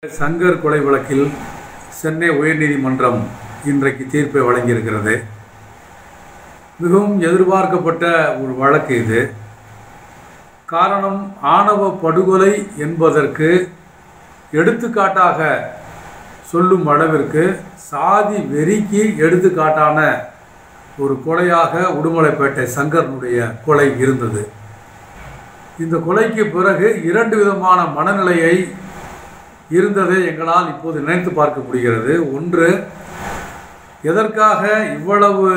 சங்கர் கொலை வழக்கில் சென்னை உயர்நீதிமன்றம் இன்றைக்கு தீர்ப்பை வழங்கியிருக்கிறது மிகவும் எதிர்பார்க்கப்பட்ட ஒரு வழக்கு இது காரணம் ஆணவ படுகொலை என்பதற்கு எடுத்துக்காட்டாக சொல்லும் அளவிற்கு சாதி வெறிக்கு எடுத்துக்காட்டான ஒரு கொலையாக உடுமலைப்பேட்டை சங்கரனுடைய கொலை இருந்தது இந்த கொலைக்கு பிறகு இரண்டு விதமான மனநிலையை இருந்ததை எங்களால் இப்போது நினைத்து பார்க்க முடிகிறது ஒன்று எதற்காக இவ்வளவு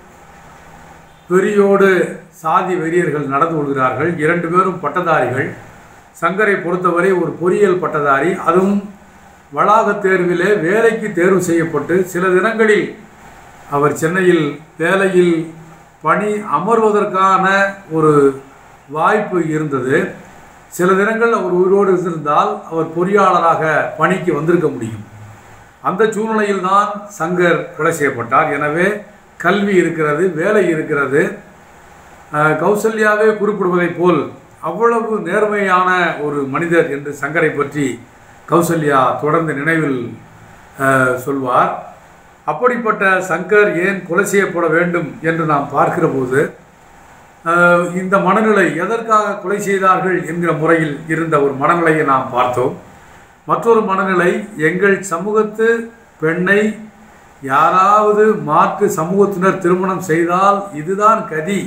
வெறியோடு சாதி வெறியர்கள் நடந்து கொள்கிறார்கள் இரண்டு பேரும் பட்டதாரிகள் சங்கரை பொறுத்தவரை ஒரு பொறியியல் பட்டதாரி அதுவும் வளாக தேர்விலே வேலைக்கு தேர்வு செய்யப்பட்டு சில தினங்களில் அவர் சென்னையில் வேலையில் பணி அமர்வதற்கான ஒரு வாய்ப்பு இருந்தது சில தினங்கள் அவர் உயிரோடு இருந்திருந்தால் அவர் பொறியாளராக பணிக்கு வந்திருக்க முடியும் அந்த சூழ்நிலையில் தான் சங்கர் கொலை செய்யப்பட்டார் எனவே கல்வி இருக்கிறது வேலை இருக்கிறது அஹ், கௌசல்யாவே குறிப்பிடுவதைப் போல் அவ்வளவு நேர்மையான ஒரு மனிதர் என்று சங்கரை பற்றி கௌசல்யா தொடர்ந்து நினைவில் அஹ், சொல்வார் அப்படிப்பட்ட சங்கர் ஏன் கொலை செய்யப்பட வேண்டும் என்று நாம் பார்க்கிற போது அஹ், இந்த மனநிலை எதற்காக கொலை செய்தார்கள் என்கிற முறையில் இருந்த ஒரு மனநிலையை நாம் பார்த்தோம் மற்றொரு மனநிலை எங்கள் சமூகத்து பெண்ணை யாராவது மாற்று சமூகத்தினர் திருமணம் செய்தால் இதுதான் கதி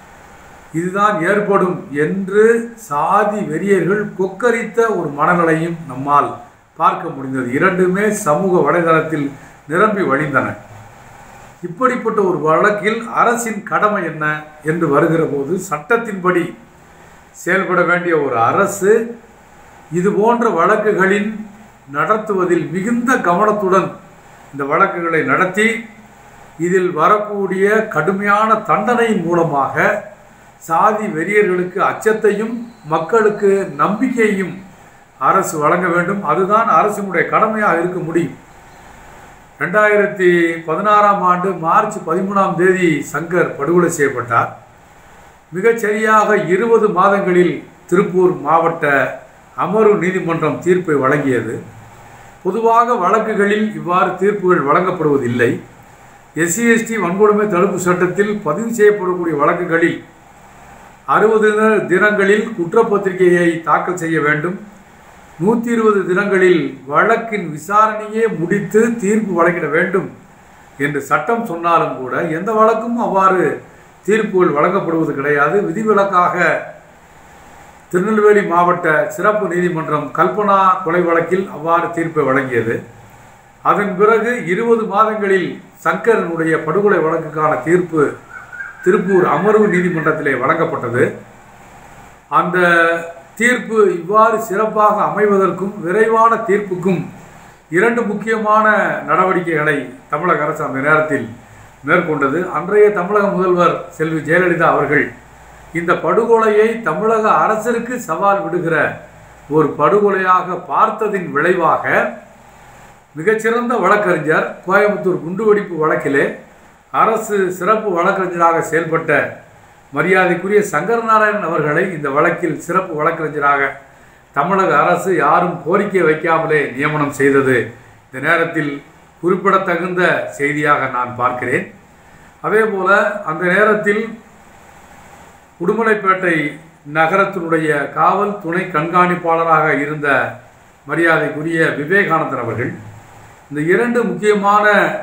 இதுதான் ஏற்படும் என்று சாதி வெறியர்கள் கொக்கரித்த ஒரு மனநிலையும் நம்மால் பார்க்க முடிந்தது இரண்டுமே சமூக வலைதளத்தில் நிரம்பி வழிந்தன இப்படிப்பட்ட ஒரு வழக்கில் அரசின் கடமை என்ன என்று வருகிற போது சட்டத்தின்படி செயல்பட வேண்டிய ஒரு அரசு இது போன்ற வழக்குகளின் நடத்துவதில் மிகுந்த கவனத்துடன் இந்த வழக்குகளை நடத்தி இதில் வரக்கூடிய கடுமையான தண்டனையின் மூலமாக சாதி வெறியர்களுக்கு அச்சத்தையும் மக்களுக்கு நம்பிக்கையையும் அரசு வழங்க வேண்டும் அதுதான் அரசினுடைய கடமையாக இருக்க முடியும் ரெண்டாயிரத்தி பதினாறாம் ஆண்டு மார்ச் பதிமூணாம் தேதி சங்கர் படுகொலை செய்யப்பட்டார் மிகச் சரியாக இருபது மாதங்களில் திருப்பூர் மாவட்ட அமர்வு நீதிமன்றம் தீர்ப்பை வழங்கியது பொதுவாக வழக்குகளில் இவ்வாறு தீர்ப்புகள் வழங்கப்படுவதில்லை எஸ்சி எஸ்டி வன்கொடுமை தடுப்பு சட்டத்தில் பதிவு செய்யப்படக்கூடிய வழக்குகளில் அறுபது தினங்களில் குற்றப்பத்திரிகையை தாக்கல் செய்ய வேண்டும் நூற்றி இருபது தினங்களில் வழக்கின் விசாரணையே முடித்து தீர்ப்பு வழங்கிட வேண்டும் என்று சட்டம் சொன்னாலும் கூட எந்த வழக்கும் அவ்வாறு தீர்ப்புகள் வழங்கப்படுவது கிடையாது விதிவிலக்காக திருநெல்வேலி மாவட்ட சிறப்பு நீதிமன்றம் கல்பனா கொலை வழக்கில் அவ்வாறு தீர்ப்பை வழங்கியது அதன் பிறகு இருபது மாதங்களில் சங்கரனுடைய படுகொலை வழக்குக்கான தீர்ப்பு திருப்பூர் அமர்வு நீதிமன்றத்திலே வழங்கப்பட்டது அந்த தீர்ப்பு இவ்வாறு சிறப்பாக அமைவதற்கும் விரைவான தீர்ப்புக்கும் இரண்டு முக்கியமான நடவடிக்கைகளை தமிழக அரசு அந்த நேரத்தில் மேற்கொண்டது அன்றைய தமிழக முதல்வர் செல்வி ஜெயலலிதா அவர்கள் இந்த படுகொலையை தமிழக அரசிற்கு சவால் விடுகிற ஒரு படுகொலையாக பார்த்ததின் விளைவாக மிகச்சிறந்த வழக்கறிஞர் கோயம்புத்தூர் குண்டுவெடிப்பு வழக்கிலே அரசு சிறப்பு வழக்கறிஞராக செயல்பட்ட மரியாதைக்குரிய சங்கர் நாராயணன் அவர்களை இந்த வழக்கில் சிறப்பு வழக்கறிஞராக தமிழக அரசு யாரும் கோரிக்கை வைக்காமலே நியமனம் செய்தது இந்த நேரத்தில் குறிப்பிடத்தகுந்த செய்தியாக நான் பார்க்கிறேன் அதே போல அந்த நேரத்தில் உடுமலைப்பேட்டை நகரத்தினுடைய காவல் துணை கண்காணிப்பாளராக இருந்த மரியாதைக்குரிய விவேகானந்தன் அவர்கள் இந்த இரண்டு முக்கியமான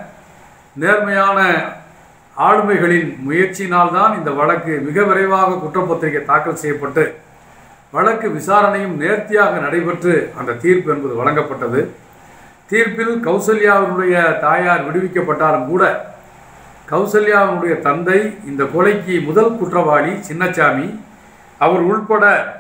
நேர்மையான ஆளுமைகளின் முயற்சியினால்தான் இந்த வழக்கு மிக விரைவாக குற்றப்பத்திரிகை தாக்கல் செய்யப்பட்டு வழக்கு விசாரணையும் நேர்த்தியாக நடைபெற்று அந்த தீர்ப்பு என்பது வழங்கப்பட்டது தீர்ப்பில் கௌசல்யாவினுடைய தாயார் விடுவிக்கப்பட்டாலும் கூட கௌசல்யாவினுடைய தந்தை இந்த கொலைக்கு முதல் குற்றவாளி சின்னச்சாமி அவர் உள்பட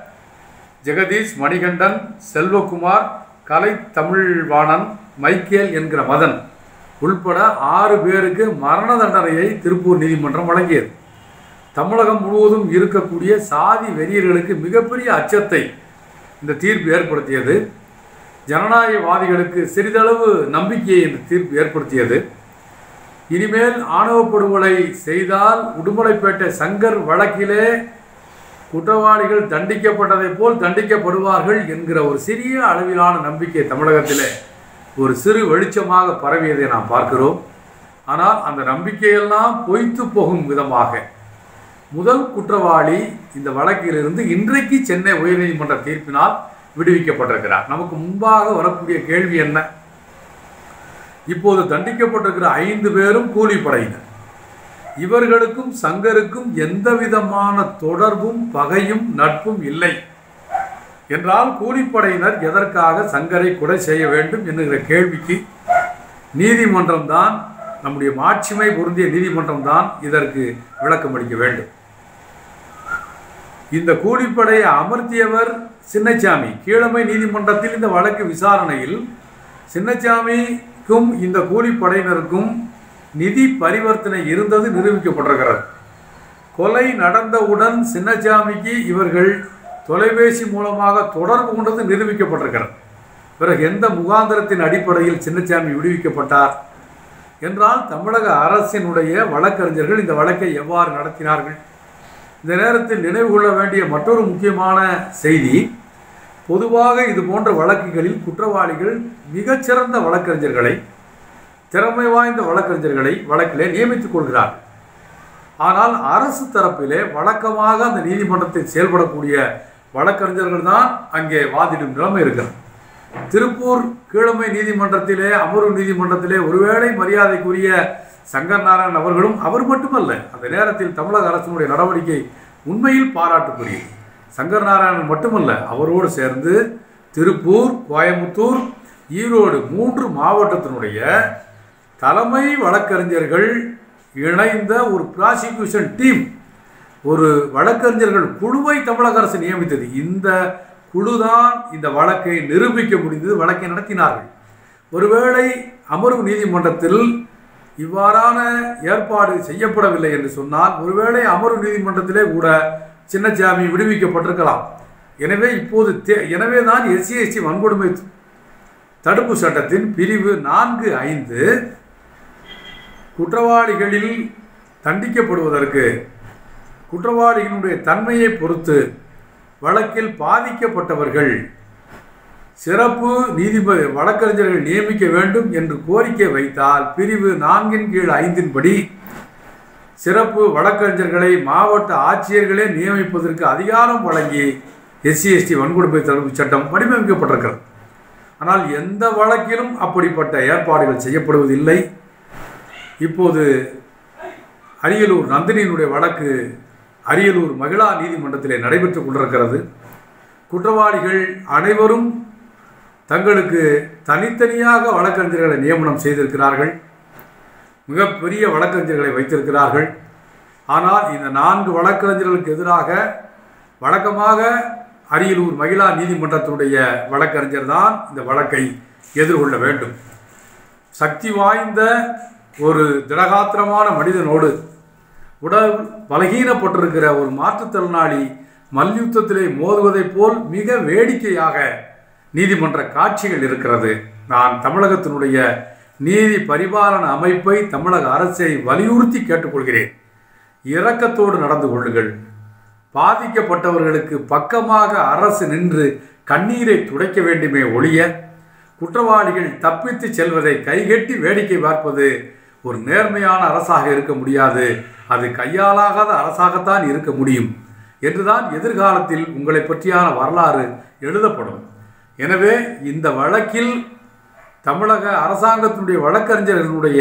ஜெகதீஷ் மணிகண்டன் செல்வகுமார் கலை தமிழ்வாணன் மைக்கேல் என்கிற மதன் உள்பட ஆறு பேருக்கு மரண தண்டனையை திருப்பூர் நீதிமன்றம் வழங்கியது தமிழகம் முழுவதும் இருக்கக்கூடிய சாதி வெறியர்களுக்கு மிகப்பெரிய அச்சத்தை இந்த தீர்ப்பு ஏற்படுத்தியது ஜனநாயகவாதிகளுக்கு சிறிதளவு நம்பிக்கையை இந்த தீர்ப்பு ஏற்படுத்தியது இனிமேல் ஆணவ படுகொலை செய்தால் உடுமலைப்பேட்டை சங்கர் வழக்கிலே குற்றவாளிகள் தண்டிக்கப்பட்டதைப் போல் தண்டிக்கப்படுவார்கள் என்கிற ஒரு சிறிய அளவிலான நம்பிக்கை தமிழகத்திலே ஒரு சிறு வெளிச்சமாக பரவியதை நாம் பார்க்கிறோம் ஆனால் அந்த நம்பிக்கையெல்லாம் பொய்த்து போகும் விதமாக முதல் குற்றவாளி இந்த வழக்கிலிருந்து இன்றைக்கு சென்னை உயர்நீதிமன்ற தீர்ப்பினால் விடுவிக்கப்பட்டிருக்கிறார் நமக்கு முன்பாக வரக்கூடிய கேள்வி என்ன இப்போது தண்டிக்கப்பட்டிருக்கிற ஐந்து பேரும் கூலிப்படையினர் இவர்களுக்கும் சங்கருக்கும் எந்த விதமான தொடர்பும் பகையும் நட்பும் இல்லை என்றால் கூலிப்படையினர் எதற்காக சங்கரை கொலை செய்ய வேண்டும் என்கிற கேள்விக்கு நீதிமன்றம் தான் நம்முடைய மாட்சிமை பொருந்திய நீதிமன்றம் தான் இதற்கு விளக்கம் அளிக்க வேண்டும் இந்த கூலிப்படையை அமர்த்தியவர் சின்னச்சாமி கீழமை நீதிமன்றத்தில் இந்த வழக்கு விசாரணையில் சின்னச்சாமிக்கும் இந்த கூலிப்படையினருக்கும் நிதி பரிவர்த்தனை இருந்தது நிரூபிக்கப்பட்டிருக்கிறது கொலை நடந்தவுடன் சின்னச்சாமிக்கு இவர்கள் தொலைபேசி மூலமாக தொடர்பு கொண்டது நிரூபிக்கப்பட்டிருக்கிறது பிறகு எந்த முகாந்திரத்தின் அடிப்படையில் சின்னச்சாமி விடுவிக்கப்பட்டார் என்றால் தமிழக அரசினுடைய வழக்கறிஞர்கள் இந்த வழக்கை எவ்வாறு நடத்தினார்கள் இந்த நேரத்தில் நினைவு கொள்ள வேண்டிய மற்றொரு முக்கியமான செய்தி பொதுவாக இது போன்ற வழக்குகளில் குற்றவாளிகள் மிகச்சிறந்த வழக்கறிஞர்களை திறமை வாய்ந்த வழக்கறிஞர்களை வழக்கிலே நியமித்துக் கொள்கிறார்கள் ஆனால் அரசு தரப்பிலே வழக்கமாக அந்த நீதிமன்றத்தில் செயல்படக்கூடிய வழக்கறிஞர்கள் தான் அங்கே வாதிடும் நிலைமை இருக்கிறது திருப்பூர் கீழமை நீதிமன்றத்திலே அமர்வு நீதிமன்றத்திலே ஒருவேளை மரியாதைக்குரிய சங்கர் நாராயணன் அவர்களும் அவர் மட்டுமல்ல அந்த நேரத்தில் தமிழக அரசினுடைய நடவடிக்கை உண்மையில் பாராட்டுக்குரியது சங்கர் நாராயணன் மட்டுமல்ல அவரோடு சேர்ந்து திருப்பூர் கோயம்புத்தூர் ஈரோடு மூன்று மாவட்டத்தினுடைய தலைமை வழக்கறிஞர்கள் இணைந்த ஒரு ப்ராசிக்யூஷன் டீம் ஒரு வழக்கறிஞர்கள் குழுவை தமிழக அரசு நியமித்தது இந்த குழுதான் இந்த வழக்கை நிரூபிக்க முடிந்தது வழக்கை நடத்தினார்கள் ஒருவேளை அமர்வு நீதிமன்றத்தில் இவ்வாறான ஏற்பாடு செய்யப்படவில்லை என்று சொன்னால் ஒருவேளை அமர்வு நீதிமன்றத்திலே கூட சின்னசாமி விடுவிக்கப்பட்டிருக்கலாம் எனவே இப்போது தே எனவே தான் எஸ்சி எஸ்டி வன்கொடுமை தடுப்பு சட்டத்தின் பிரிவு நான்கு ஐந்து குற்றவாளிகளில் தண்டிக்கப்படுவதற்கு குற்றவாளிகளுடைய தன்மையை பொறுத்து வழக்கில் பாதிக்கப்பட்டவர்கள் சிறப்பு நீதிபதி வழக்கறிஞர்கள் நியமிக்க வேண்டும் என்று கோரிக்கை வைத்தால் பிரிவு நான்கின் கீழ் ஐந்தின்படி சிறப்பு வழக்கறிஞர்களை மாவட்ட ஆட்சியர்களே நியமிப்பதற்கு அதிகாரம் வழங்கி எஸ்சி எஸ்டி வன்கொடுமை தடுப்பு சட்டம் வடிவமைக்கப்பட்டிருக்கிறது ஆனால் எந்த வழக்கிலும் அப்படிப்பட்ட ஏற்பாடுகள் செய்யப்படுவதில்லை இப்போது அரியலூர் நந்தினியினுடைய வழக்கு அரியலூர் மகிழா நீதிமன்றத்திலே நடைபெற்றுக் கொண்டிருக்கிறது குற்றவாளிகள் அனைவரும் தங்களுக்கு தனித்தனியாக வழக்கறிஞர்களை நியமனம் செய்திருக்கிறார்கள் மிகப்பெரிய வழக்கறிஞர்களை வைத்திருக்கிறார்கள் ஆனால் இந்த நான்கு வழக்கறிஞர்களுக்கு எதிராக வழக்கமாக அரியலூர் மகிழா நீதிமன்றத்தினுடைய வழக்கறிஞர் தான் இந்த வழக்கை எதிர்கொள்ள வேண்டும் சக்தி வாய்ந்த ஒரு திடகாத்திரமான மனிதனோடு உடல் பலகீனப்பட்டிருக்கிற ஒரு மாற்றுத்திறனாளி மல்யுத்தத்திலே மோதுவதைப் போல் மிக வேடிக்கையாக நீதிமன்ற காட்சிகள் இருக்கிறது நான் தமிழகத்தினுடைய நீதி பரிபாலன அமைப்பை தமிழக அரசை வலியுறுத்தி கேட்டுக்கொள்கிறேன் இரக்கத்தோடு நடந்து கொள்ளுங்கள் பாதிக்கப்பட்டவர்களுக்கு பக்கமாக அரசு நின்று கண்ணீரை துடைக்க வேண்டுமே ஒழிய குற்றவாளிகள் தப்பித்து செல்வதை கைகட்டி வேடிக்கை பார்ப்பது ஒரு நேர்மையான அரசாக இருக்க முடியாது அது கையாலாகாத அரசாகத்தான் இருக்க முடியும் என்றுதான் எதிர்காலத்தில் உங்களை பற்றியான வரலாறு எழுதப்படும் எனவே இந்த வழக்கில் தமிழக அரசாங்கத்தினுடைய வழக்கறிஞர்களுடைய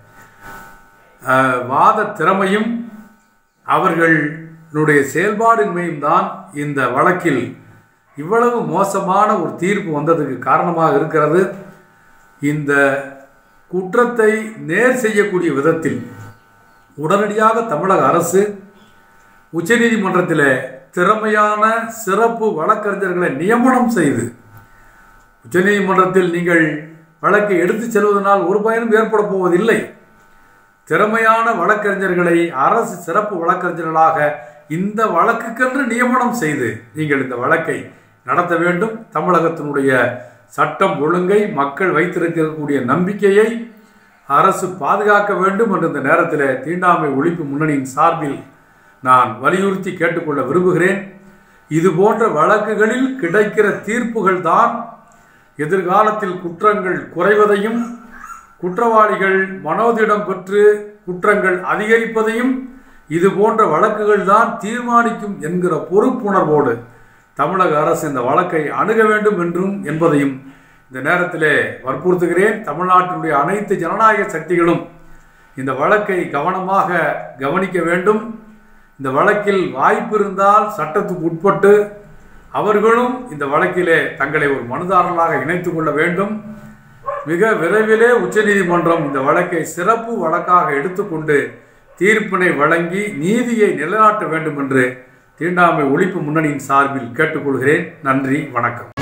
அஹ், வாத திறமையும் அவர்களுடைய செயல்பாடின்மையும் தான் இந்த வழக்கில் இவ்வளவு மோசமான ஒரு தீர்ப்பு வந்ததுக்கு காரணமாக இருக்கிறது இந்த குற்றத்தை நேர் செய்யக்கூடிய விதத்தில் உடனடியாக தமிழக அரசு உச்சநீதிமன்றத்தில் திறமையான சிறப்பு வழக்கறிஞர்களை நியமனம் செய்து உச்சநீதிமன்றத்தில் நீங்கள் வழக்கை எடுத்துச் செல்வதனால் ஒரு பயனும் ஏற்பட போவதில்லை திறமையான வழக்கறிஞர்களை அரசு சிறப்பு வழக்கறிஞர்களாக இந்த வழக்குக்கென்று நியமனம் செய்து நீங்கள் இந்த வழக்கை நடத்த வேண்டும் தமிழகத்தினுடைய சட்டம் ஒழுங்கை மக்கள் வைத்திருக்கக்கூடிய நம்பிக்கையை அரசு பாதுகாக்க வேண்டும் என்று இந்த நேரத்தில் தீண்டாமை ஒழிப்பு முன்னணியின் சார்பில் நான் வலியுறுத்தி கேட்டுக்கொள்ள விரும்புகிறேன் இது போன்ற வழக்குகளில் கிடைக்கிற தீர்ப்புகள் தான் எதிர்காலத்தில் குற்றங்கள் குறைவதையும் குற்றவாளிகள் மனோதிடம் பெற்று குற்றங்கள் அதிகரிப்பதையும் இது போன்ற வழக்குகள் தான் தீர்மானிக்கும் என்கிற பொறுப்புணர்வோடு தமிழக அரசு இந்த வழக்கை அணுக வேண்டும் என்றும் என்பதையும் இந்த நேரத்திலே வற்புறுத்துகிறேன் தமிழ்நாட்டினுடைய அனைத்து ஜனநாயக சக்திகளும் இந்த வழக்கை கவனமாக கவனிக்க வேண்டும் இந்த வழக்கில் வாய்ப்பு இருந்தால் சட்டத்துக்கு உட்பட்டு அவர்களும் இந்த வழக்கிலே தங்களை ஒரு மனுதாரர்களாக இணைத்துக் கொள்ள வேண்டும் மிக விரைவிலே உச்சநீதிமன்றம் இந்த வழக்கை சிறப்பு வழக்காக எடுத்துக்கொண்டு தீர்ப்பினை வழங்கி நீதியை நிலைநாட்ட வேண்டும் என்று தீண்டாமை ஒழிப்பு முன்னணியின் சார்பில் கேட்டுக்கொள்கிறேன் நன்றி வணக்கம்